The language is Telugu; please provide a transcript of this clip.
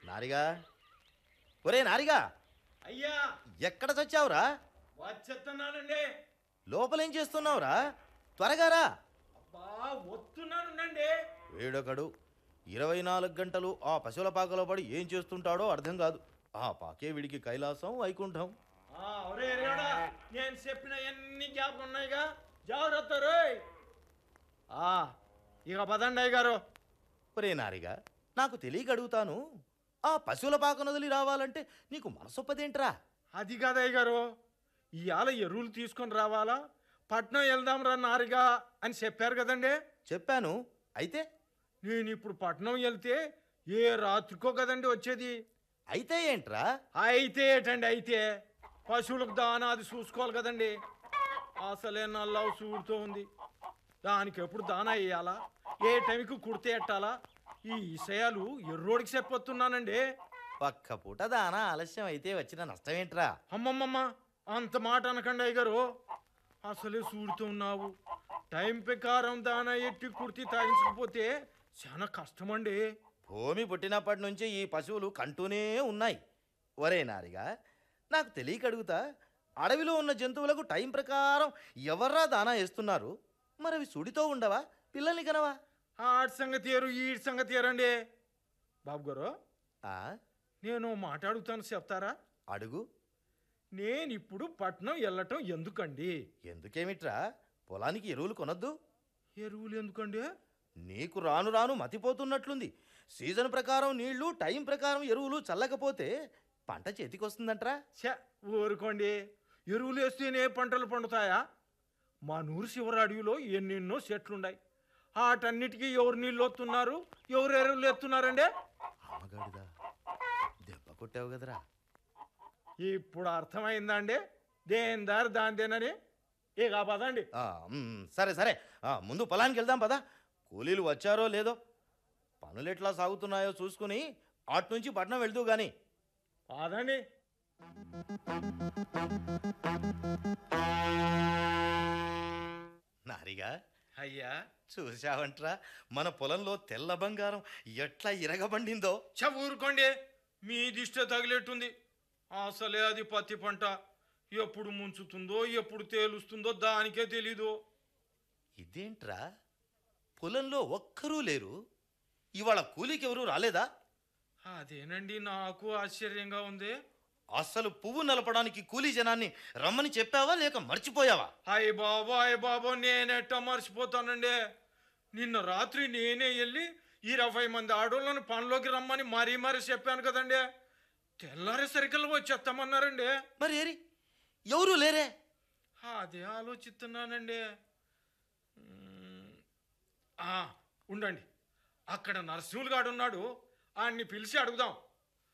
నారిగా ఒరే నారిగా అయ్యా ఎక్కడ చచ్చావురా వచ్చేస్తున్నానండి లోపలేం చేస్తున్నావురా త్వరగా రా అబ్బా వస్తున్నానుండండి వేడొకడు ఇరవై నాలుగు గంటలు ఆ పశువుల పాకలో పడి ఏం చేస్తుంటాడో అర్థం కాదు ఆ పాకే వీడికి కైలాసం వైకుంఠం ఆ, ఒరే రేడా నేను చెప్పిన ఎన్ని జ్ఞాపకం ఉన్నాయిగా జాగ్రత్త రోయ్ ఆ, ఇక పదండి అయ్య గారు ఒరే నారిగా నాకు తెలియక అడుగుతాను ఆ పశువుల పాకను వదిలి రావాలంటే నీకు మనసొప్పదేంట్రా అది కాదు అయ్య గారు ఇవాళ ఎరువులు తీసుకొని రావాలా పట్నం వెళ్దాం రా నారిగా అని చెప్పారు కదండి చెప్పాను అయితే నేను ఇప్పుడు పట్నం వెళ్తే ఏ రాత్రికో కదండి వచ్చేది అయితే ఏంట్రా అయితే ఏటండి అయితే పశువులకు దానా అది చూసుకోవాలి కదండి అసలే నల్లవు చూడుతూ ఉంది దానికి ఎప్పుడు దానా వేయాలా ఏ టైంకి కుడితే ఎట్టాలా ఈ విషయాలు ఎర్రోడికి చెప్పొస్తున్నానండి పక్క పూట దానా ఆలస్యం అయితే వచ్చిన నష్టమేంట్రా అమ్మమ్మమ్మ అంత మాట అనకండి అయ్యగారు అసలే చూడుతూ ఉన్నావు టైం ప్రకారం దానా ఎట్టి కుర్తి తాగించకపోతే చాలా కష్టమండి భూమి పుట్టినప్పటి నుంచి ఈ పశువులు కంటూనే ఉన్నాయి ఒరే నారిగా నాకు తెలియక అడుగుతా అడవిలో ఉన్న జంతువులకు టైం ప్రకారం ఎవర్రా దానా వేస్తున్నారు మరి అవి సుడితో ఉండవా పిల్లల్ని కనవా ఆడి సంగతి ఏరు ఈడి సంగతి ఏరండి బాబు గారు ఆ, నేను మాట అడుగుతాను చెప్తారా అడుగు నేను ఇప్పుడు పట్నం వెళ్ళటం ఎందుకండి ఎందుకేమిట్రా పొలానికి ఎరువులు కొనొద్దు ఎరువులు ఎందుకండి నీకు రాను రాను మతిపోతున్నట్లుంది సీజన్ ప్రకారం నీళ్లు టైం ప్రకారం ఎరువులు చల్లకపోతే పంట చేతికొస్తుందంట్రా ఛ ఊరుకోండి ఎరువులు వేస్తేనే పంటలు పండుతాయా మా నూరు శివర అడవిలో ఎన్నెన్నో చెట్లున్నాయి వాటన్నిటికీ ఎవరు నీళ్ళు వస్తున్నారు ఎవరు ఎరువులు ఎత్తున్నారండి అమ్మగాడిదా దెబ్బ కొట్టావు కదరా ఇప్పుడు అర్థమైందా అండి దేని దారి దానిదేనని ఇక పదండి ఆ, మ్, సరే సరే ఆ, ముందు పొలానికి వెళ్దాం పదా కూలీలు వచ్చారో లేదో పనులు ఎట్లా సాగుతున్నాయో చూసుకుని అటు నుంచి పట్నం వెళ్తూ గాని పదండి నారిగా అయ్యా చూశావంట్రా మన పొలంలో తెల్ల బంగారం ఎట్లా ఇరగబండిందో చ ఊరుకోండి మీ దిష్ట తగిలేట్టుంది అసలే అది పత్తి పంట ఎప్పుడు ముంచుతుందో ఎప్పుడు తేలుస్తుందో దానికే తెలీదు ఇదేంట్రా పొలంలో ఒక్కరూ లేరు ఇవాళ కూలీకి ఎవరూ రాలేదా అదేనండి నాకు ఆశ్చర్యంగా ఉంది అసలు పువ్వు నలపడానికి కూలీ జనాన్ని రమ్మని చెప్పావా లేక మర్చిపోయావా అయ్య బాబా అయ్య బాబా నేనెట్టా మర్చిపోతానండి నిన్న రాత్రి నేనే వెళ్ళి ఇరవై మంది ఆడోళ్ళని పనిలోకి రమ్మని మరీ మరీ చెప్పాను కదండి తెల్లారేసరికల్లా వచ్చేస్తామన్నారండి మరి ఏరి ఎవరూ లేరే అదే ఆలోచిస్తున్నానండి మ్మ్. ఆ, ఉండండి అక్కడ నరసింహులు గాడు ఉన్నాడు ఆయన్ని పిలిచి అడుగుదాం